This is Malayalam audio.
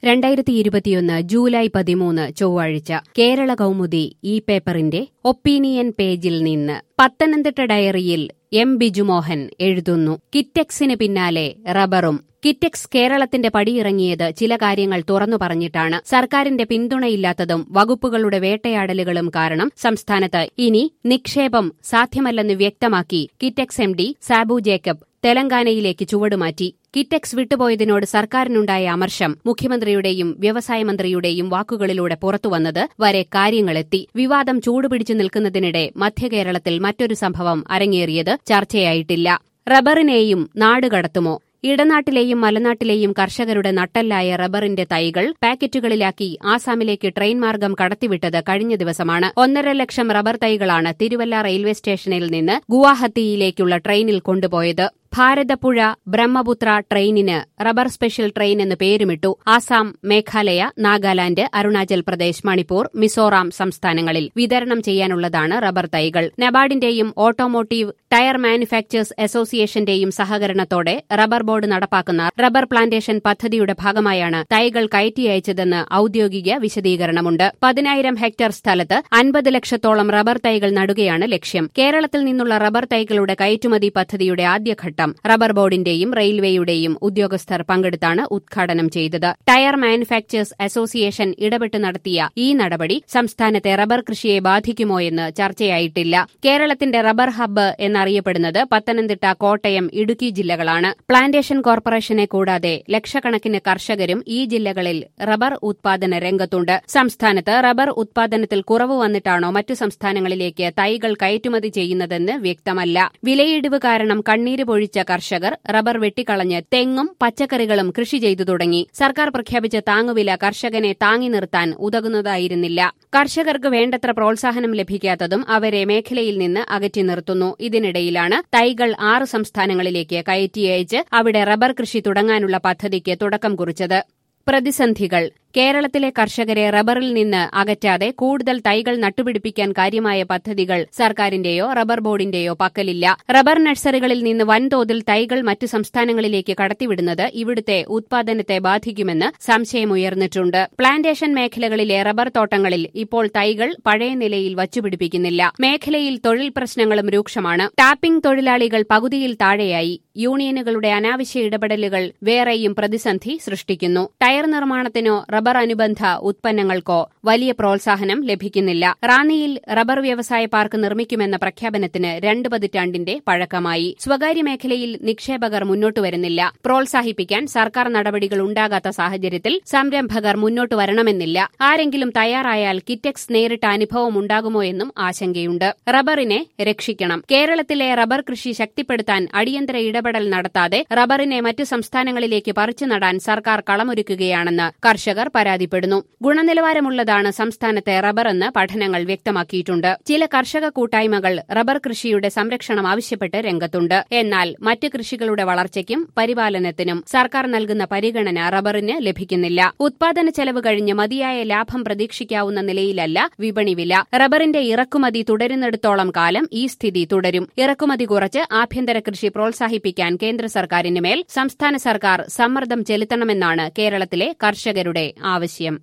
രണ്ടായിരത്തി ഇരുപത്തിയൊന്ന് ജൂലൈ പതിമൂന്ന് ചൊവ്വാഴ്ച കേരള കൗമുദി ഈ പേപ്പറിന്റെ ഒപ്പീനിയൻ പേജിൽ നിന്ന് പത്തനംതിട്ട ഡയറിയിൽ എം ബിജുമോഹൻ എഴുതുന്നു കിറ്റെക്സിന് പിന്നാലെ റബ്ബറും കിറ്റെക്സ് കേരളത്തിന്റെ പടിയിറങ്ങിയത് ചില കാര്യങ്ങൾ തുറന്നു പറഞ്ഞിട്ടാണ് സർക്കാരിന്റെ പിന്തുണയില്ലാത്തതും വകുപ്പുകളുടെ വേട്ടയാടലുകളും കാരണം സംസ്ഥാനത്ത് ഇനി നിക്ഷേപം സാധ്യമല്ലെന്ന് വ്യക്തമാക്കി കിറ്റെക്സ് എം ഡി സാബു ജേക്കബ് തെലങ്കാനയിലേക്ക് ചുവടുമാറ്റി കിറ്റെക്സ് വിട്ടുപോയതിനോട് സർക്കാരിനുണ്ടായ അമർഷം മുഖ്യമന്ത്രിയുടെയും വ്യവസായ മന്ത്രിയുടെയും വാക്കുകളിലൂടെ പുറത്തുവന്നത് വരെ കാര്യങ്ങളെത്തി വിവാദം ചൂടുപിടിച്ചു നിൽക്കുന്നതിനിടെ മധ്യകേരളത്തിൽ മറ്റൊരു സംഭവം അരങ്ങേറിയത് ചർച്ചയായിട്ടില്ല റബ്ബറിനെയും നാടുകടത്തുമോ ഇടനാട്ടിലെയും മലനാട്ടിലെയും കർഷകരുടെ നട്ടല്ലായ റബ്ബറിന്റെ തൈകൾ പാക്കറ്റുകളിലാക്കി ആസാമിലേക്ക് ട്രെയിൻ മാർഗം കടത്തിവിട്ടത് കഴിഞ്ഞ ദിവസമാണ് ഒന്നര ലക്ഷം റബ്ബർ തൈകളാണ് തിരുവല്ല റെയിൽവേ സ്റ്റേഷനിൽ നിന്ന് ഗുവാഹത്തിയിലേക്കുള്ള ട്രെയിനിൽ കൊണ്ടുപോയത് ഭാരതപ്പുഴ ബ്രഹ്മപുത്ര ട്രെയിനിന് റബ്ബർ സ്പെഷ്യൽ ട്രെയിൻ എന്ന് പേരുമിട്ടു ആസാം മേഘാലയ നാഗാലാന്റ് അരുണാചൽ പ്രദേശ് മണിപ്പൂർ മിസോറാം സംസ്ഥാനങ്ങളിൽ വിതരണം ചെയ്യാനുള്ളതാണ് റബ്ബർ തൈകൾ നബാർഡിന്റെയും ഓട്ടോമോട്ടീവ് ടയർ മാനുഫാക്ചേഴ്സ് അസോസിയേഷന്റെയും സഹകരണത്തോടെ റബ്ബർ ബോർഡ് നടപ്പാക്കുന്ന റബ്ബർ പ്ലാന്റേഷൻ പദ്ധതിയുടെ ഭാഗമായാണ് തൈകൾ കയറ്റി അയച്ചതെന്ന് ഔദ്യോഗിക വിശദീകരണമുണ്ട് പതിനായിരം ഹെക്ടർ സ്ഥലത്ത് അൻപത് ലക്ഷത്തോളം റബ്ബർ തൈകൾ നടുകയാണ് ലക്ഷ്യം കേരളത്തിൽ നിന്നുള്ള റബ്ബർ തൈകളുടെ കയറ്റുമതി പദ്ധതിയുടെ ആദ്യഘട്ടം റബ്ബർ ബോർഡിന്റെയും റെയിൽവേയുടെയും ഉദ്യോഗസ്ഥർ പങ്കെടുത്താണ് ഉദ്ഘാടനം ചെയ്തത് ടയർ മാനുഫാക്ചേഴ്സ് അസോസിയേഷൻ ഇടപെട്ട് നടത്തിയ ഈ നടപടി സംസ്ഥാനത്തെ റബ്ബർ കൃഷിയെ ബാധിക്കുമോ എന്ന് ചർച്ചയായിട്ടില്ല കേരളത്തിന്റെ റബ്ബർ ഹബ്ബ് എന്നറിയപ്പെടുന്നത് പത്തനംതിട്ട കോട്ടയം ഇടുക്കി ജില്ലകളാണ് പ്ലാന്റേഷൻ കോർപ്പറേഷനെ കൂടാതെ ലക്ഷക്കണക്കിന് കർഷകരും ഈ ജില്ലകളിൽ റബ്ബർ ഉത്പാദന രംഗത്തുണ്ട് സംസ്ഥാനത്ത് റബ്ബർ ഉത്പാദനത്തിൽ കുറവ് വന്നിട്ടാണോ മറ്റു സംസ്ഥാനങ്ങളിലേക്ക് തൈകൾ കയറ്റുമതി ചെയ്യുന്നതെന്ന് വ്യക്തമല്ല വിലയിടിവ് കാരണം കണ്ണീര് പൊഴിച്ച കർഷകർ റബ്ബർ വെട്ടിക്കളഞ്ഞ് തെങ്ങും പച്ചക്കറികളും കൃഷി ചെയ്തു തുടങ്ങി സർക്കാർ പ്രഖ്യാപിച്ച താങ്ങുവില കർഷകനെ താങ്ങി നിർത്താൻ ഉതകുന്നതായിരുന്നില്ല കർഷകർക്ക് വേണ്ടത്ര പ്രോത്സാഹനം ലഭിക്കാത്തതും അവരെ മേഖലയിൽ നിന്ന് അകറ്റി നിർത്തുന്നു ഇതിനിടയിലാണ് തൈകൾ ആറ് സംസ്ഥാനങ്ങളിലേക്ക് കയറ്റിയയച്ച് അവിടെ റബ്ബർ കൃഷി തുടങ്ങാനുള്ള പദ്ധതിക്ക് തുടക്കം കുറിച്ചത് പ്രതിസന്ധികൾ കേരളത്തിലെ കർഷകരെ റബ്ബറിൽ നിന്ന് അകറ്റാതെ കൂടുതൽ തൈകൾ നട്ടുപിടിപ്പിക്കാൻ കാര്യമായ പദ്ധതികൾ സർക്കാരിന്റെയോ റബ്ബർ ബോർഡിന്റെയോ പക്കലില്ല റബ്ബർ നഴ്സറികളിൽ നിന്ന് വൻതോതിൽ തൈകൾ മറ്റു സംസ്ഥാനങ്ങളിലേക്ക് കടത്തിവിടുന്നത് ഇവിടുത്തെ ഉത്പാദനത്തെ ബാധിക്കുമെന്ന് സംശയമുയർന്നിട്ടുണ്ട് പ്ലാന്റേഷൻ മേഖലകളിലെ റബ്ബർ തോട്ടങ്ങളിൽ ഇപ്പോൾ തൈകൾ പഴയ നിലയിൽ വച്ചുപിടിപ്പിക്കുന്നില്ല മേഖലയിൽ തൊഴിൽ പ്രശ്നങ്ങളും രൂക്ഷമാണ് ടാപ്പിംഗ് തൊഴിലാളികൾ പകുതിയിൽ താഴെയായി യൂണിയനുകളുടെ അനാവശ്യ ഇടപെടലുകൾ വേറെയും പ്രതിസന്ധി സൃഷ്ടിക്കുന്നു ടയർ നിർമ്മാണത്തിനോ റബ്ബർ അനുബന്ധ ഉത്പന്നങ്ങൾക്കോ വലിയ പ്രോത്സാഹനം ലഭിക്കുന്നില്ല റാന്നിയിൽ റബ്ബർ വ്യവസായ പാർക്ക് നിർമ്മിക്കുമെന്ന പ്രഖ്യാപനത്തിന് രണ്ട് പതിറ്റാണ്ടിന്റെ പഴക്കമായി സ്വകാര്യ മേഖലയിൽ നിക്ഷേപകർ മുന്നോട്ടു വരുന്നില്ല പ്രോത്സാഹിപ്പിക്കാൻ സർക്കാർ നടപടികൾ ഉണ്ടാകാത്ത സാഹചര്യത്തിൽ സംരംഭകർ മുന്നോട്ടു വരണമെന്നില്ല ആരെങ്കിലും തയ്യാറായാൽ കിറ്റെക്സ് നേരിട്ട അനുഭവം ഉണ്ടാകുമോ എന്നും ആശങ്കയുണ്ട് റബ്ബറിനെ രക്ഷിക്കണം കേരളത്തിലെ റബ്ബർ കൃഷി ശക്തിപ്പെടുത്താൻ അടിയന്തര ഇടപെടൽ നടത്താതെ റബ്ബറിനെ മറ്റു സംസ്ഥാനങ്ങളിലേക്ക് പറിച്ചു നടാൻ സർക്കാർ കളമൊരുക്കുകയാണെന്ന് കർഷകർ പരാതിപ്പെടുന്നു ഗുണനിലവാരമുള്ളതാണ് സംസ്ഥാനത്തെ റബ്ബറെന്ന് പഠനങ്ങൾ വ്യക്തമാക്കിയിട്ടുണ്ട് ചില കർഷക കൂട്ടായ്മകൾ റബ്ബർ കൃഷിയുടെ സംരക്ഷണം ആവശ്യപ്പെട്ട് രംഗത്തുണ്ട് എന്നാൽ മറ്റ് കൃഷികളുടെ വളർച്ചയ്ക്കും പരിപാലനത്തിനും സർക്കാർ നൽകുന്ന പരിഗണന റബ്ബറിന് ലഭിക്കുന്നില്ല ഉത്പാദന ചെലവ് കഴിഞ്ഞ് മതിയായ ലാഭം പ്രതീക്ഷിക്കാവുന്ന നിലയിലല്ല വിപണി വില റബ്ബറിന്റെ ഇറക്കുമതി തുടരുന്നിടത്തോളം കാലം ഈ സ്ഥിതി തുടരും ഇറക്കുമതി കുറച്ച് ആഭ്യന്തര കൃഷി പ്രോത്സാഹിപ്പിക്കാൻ കേന്ദ്ര സർക്കാരിന് മേൽ സംസ്ഥാന സർക്കാർ സമ്മർദ്ദം ചെലുത്തണമെന്നാണ് കേരളത്തിലെ കർഷകരുടെ ആവശ്യം